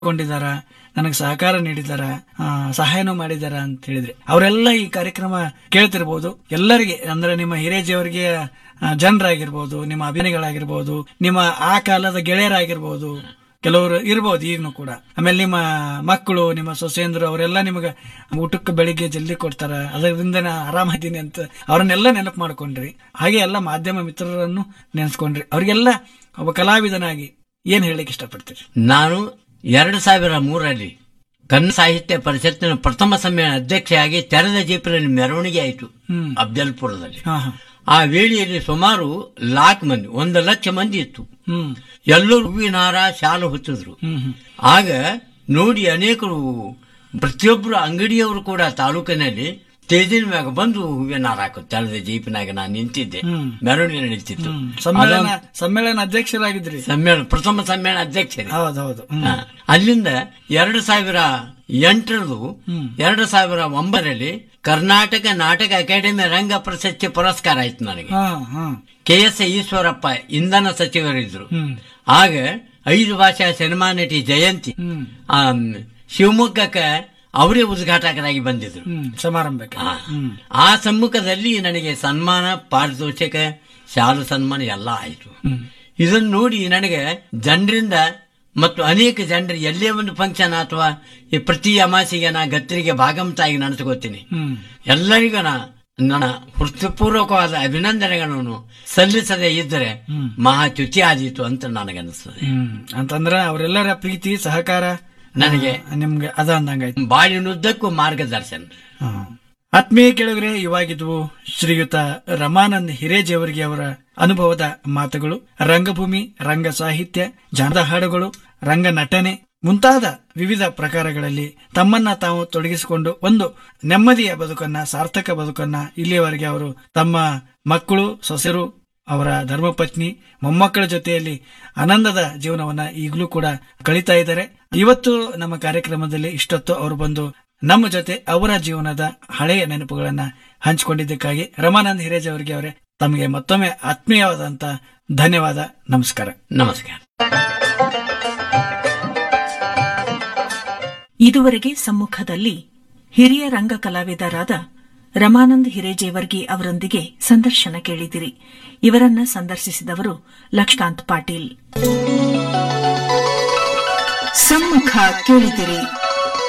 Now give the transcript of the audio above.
ಕೊಂಡಿದಾರ ನನಗೆ ಸಹಕಾರ ನೀಡಿದಾರ ಆ, ಸಹಾಯನೂ ಮಾಡಿದಾರ ಅಂತ ಹೇಳಿದ್ರಿ ಅವರೆಲ್ಲ ಈ ಕಾರ್ಯಕ್ರಮ ಕೇಳ್ತಿರ್ಬೋದು ಎಲ್ಲರಿಗೆ ಅಂದ್ರೆ ನಿಮ್ಮ ಹಿರೇಜಿಯವರಿಗೆ ಜನರಾಗಿರ್ಬೋದು ನಿಮ್ಮ ಅಭಿನಯಗಳಾಗಿರ್ಬೋದು ನಿಮ್ಮ ಆ ಕಾಲದ ಗೆಳೆಯರಾಗಿರ್ಬೋದು ಕೆಲವರು ಇರ್ಬೋದು ಈಗನು ಕೂಡ ಆಮೇಲೆ ನಿಮ್ಮ ಮಕ್ಕಳು ನಿಮ್ಮ ಸೊಸೆಂದ್ರು ಅವರೆಲ್ಲ ನಿಮಗೆ ಊಟಕ್ಕೆ ಬೆಳಿಗ್ಗೆ ಜಲ್ದಿ ಕೊಡ್ತಾರ ಅದರಿಂದ ನಾ ಆರಾಮಿದ್ದೀನಿ ಅಂತ ಅವರನ್ನೆಲ್ಲ ನೆನಪು ಮಾಡ್ಕೊಂಡ್ರಿ ಹಾಗೆ ಎಲ್ಲ ಮಾಧ್ಯಮ ಮಿತ್ರರನ್ನು ನೆನೆಸ್ಕೊಂಡ್ರಿ ಅವರಿಗೆಲ್ಲ ಒಬ್ಬ ಕಲಾವಿದನಾಗಿ ಏನ್ ಹೇಳಲಿಕ್ಕೆ ಇಷ್ಟಪಡ್ತೀರಿ ನಾನು ಎರಡು ಸಾವಿರ ಮೂರರಲ್ಲಿ ಕನ್ನಡ ಸಾಹಿತ್ಯ ಪರಿಷತ್ತಿನ ಪ್ರಥಮ ಸಮ್ಮೇಳನ ಅಧ್ಯಕ್ಷೆಯಾಗಿ ತೆರೆದ ಜೀಪಿನಲ್ಲಿ ಮೆರವಣಿಗೆ ಆಯಿತು ಹ್ಮ್. ಅಫ್ಜಲ್ಪುರದಲ್ಲಿ ಹಾ ಹಾ ಆ ವೇಳೆಯಲ್ಲಿ ಸುಮಾರು ಲಾಕ್ ಮಂದಿ ಒಂದು ಲಕ್ಷ ಮಂದಿ ಇತ್ತು ಹ್ಮ್ ಎಲ್ಲರೂ ಹೂವಿನ ಹಾರ ಶಾಲು ಹೊತ್ತಿದ್ರು ಹ್ಮ್ ಹ್ಮ್ ಆಗ ನೋಡಿ ಅನೇಕರು ಪ್ರತಿಯೊಬ್ಬರು ಅಂಗಡಿಯವರು ಕೂಡ ತಾಲೂಕಿನಲ್ಲಿ ತೇಜಿನ ಮ್ಯಾಗ ಬಂದು ಹೂವಿನ ಹಾರ ಹಾಕೋದು ತೆರೆದ ಜೀಪಿನಾಗ ನಾನು ನಿಂತಿದ್ದೆ ಹ್ಮ್. ಮೆರವಣಿಗೆ ನಡೀತಿತ್ತು ಹ್ಮ್. ಸಮ್ಮೇಳನ ಸಮ್ಮೇಳನ ಅಧ್ಯಕ್ಷರಾಗಿದ್ರಿ ಸಮ್ಮೇಳನ ಪ್ರಥಮ ಸಮ್ಮೇಳನ ಅಧ್ಯಕ್ಷರೇ ಹೌದೌದು ಹ್ಮ್. ಹಾ. ಅಲ್ಲಿಂದ ಎರಡು ಸಾವಿರ ಎಂಟರದು ಹ್ಮ್. ಎರಡು ಸಾವಿರ ಒಂಬರಲ್ಲಿ ಕರ್ನಾಟಕ ನಾಟಕ ಅಕಾಡೆಮಿ ರಂಗ ಪ್ರಶಸ್ತಿ ಪುರಸ್ಕಾರ ಆಯ್ತು ನನಗೆ ಹಾ ಹಾ ಕೆ ಎಸ್ ಈಶ್ವರಪ್ಪ ಇಂಧನ ಸಚಿವರಿದ್ರು ಹ್ಮ್ ಆಗ ಐದು ಭಾಷಾ ಸಿನಿಮಾ ನಟಿ ಜಯಂತಿ ಹ್ಮ್ ಆಮ್, ಶಿವಮೊಗ್ಗಕ್ಕೆ ಅವರೇ ಉದ್ಘಾಟಕರಾಗಿ ಬಂದಿದ್ರು ಹ್ಮ್ ಸಮಾರಂಭಕ್ಕೆ ಆ. ಹ್ಮ್ ಆ ಸಮ್ಮುಖದಲ್ಲಿ ನನಗೆ ಸನ್ಮಾನ ಪಾರಿತೋಷಕ ಶಾಲು ಸನ್ಮಾನ ಎಲ್ಲ ಆಯಿತು ಹ್ಮ್ ಇದನ್ನು ನೋಡಿ ನನಗೆ ಜನರಿಂದ ಮತ್ತು ಅನೇಕ ಜನರು ಎಲ್ಲೇ ಒಂದು ಫಂಕ್ಷನ್ ಅಥವಾ ಈ ಪ್ರತಿ ಅಮಾಸೆಗೆ ನಾ ಗತ್ತರಿಗೆ ಭಾಗಮತಾಗಿ ನಡೆಸ್ಕೋತೀನಿ ಹ್ಮ್ ಎಲ್ಲರಿಗೂ ನಾ ನನ್ನ ಹೃತ್ಪೂರ್ವಕವಾದ ಅಭಿನಂದನೆಗಳನ್ನು ಸಲ್ಲಿಸದೆ ಇದ್ದರೆ ಮಹಾ ಚ್ಯುತಿ ಆದೀತು ಅಂತ ನನಗನ್ನಿಸ್ತದೆ ಹ್ಮ್ ಅಂತಂದ್ರ ಅವರೆಲ್ಲರ ಪ್ರೀತಿ ಸಹಕಾರ ನನಗೆ ಆ, ನಿಮ್ಗೆ ಅದ ಅಂದಂಗಾಯ್ತು ಬಾಳಿನುದ್ದಕ್ಕೂ ಮಾರ್ಗದರ್ಶನ ಹಾ. ಆತ್ಮೀಯ ಕೆಳಗರೆ ಇವಾಗಿದ್ವು ಶ್ರೀಯುತ ರಮಾನಂದ್ ಹಿರೇಜಿಯವರಿಗೆ ಅವರ ಅನುಭವದ ಮಾತುಗಳು ರಂಗಭೂಮಿ ರಂಗ ಸಾಹಿತ್ಯ ಜಾನದ ಹಾಡುಗಳು ರಂಗ ನಟನೆ ಮುಂತಾದ ವಿವಿಧ ಪ್ರಕಾರಗಳಲ್ಲಿ ತಮ್ಮನ್ನ ತಾವು ತೊಡಗಿಸಿಕೊಂಡು ಒಂದು ನೆಮ್ಮದಿಯ ಬದುಕನ್ನ ಸಾರ್ಥಕ ಬದುಕನ್ನ ಇಲ್ಲಿಯವರೆಗೆ ಅವರು ತಮ್ಮ ಮಕ್ಕಳು ಸೊಸೆರು ಅವರ ಧರ್ಮಪತ್ನಿ ಮೊಮ್ಮಕ್ಕಳ ಜೊತೆಯಲ್ಲಿ ಆನಂದದ ಜೀವನವನ್ನ ಈಗಲೂ ಕೂಡ ಕಳೀತಾ ಇದ್ದಾರೆ ಇವತ್ತು ನಮ್ಮ ಕಾರ್ಯಕ್ರಮದಲ್ಲಿ ಇಷ್ಟೊತ್ತು ಅವರು ಬಂದು ನಮ್ಮ ಜೊತೆ ಅವರ ಜೀವನದ ಹಳೆಯ ನೆನಪುಗಳನ್ನ ಹಂಚಿಕೊಂಡಿದ್ದಕ್ಕಾಗಿ ರಮಾನಂದ್ ಹಿರೇಜ್ ಅವರಿಗೆ ಅವರೇ ತಮಗೆ ಮತ್ತೊಮ್ಮೆ ಆತ್ಮೀಯವಾದಂತ ಧನ್ಯವಾದ ನಮಸ್ಕಾರ ನಮಸ್ಕಾರ ಇದುವರೆಗೆ ಸಮ್ಮುಖದಲ್ಲಿ ಹಿರಿಯ ರಂಗ ಕಲಾವಿದರಾದ ರಮಾನಂದ್ ಹಿರೇಜೇವರ್ಗಿ ಅವರೊಂದಿಗೆ ಸಂದರ್ಶನ ಕೇಳಿದಿರಿ ಇವರನ್ನ ಸಂದರ್ಶಿಸಿದವರು ಲಕ್ಷ್ಮೀಕಾಂತ್ ಪಾಟೀಲ್ ಸಮ್ಮುಖ ಕೇಳಿದಿರಿ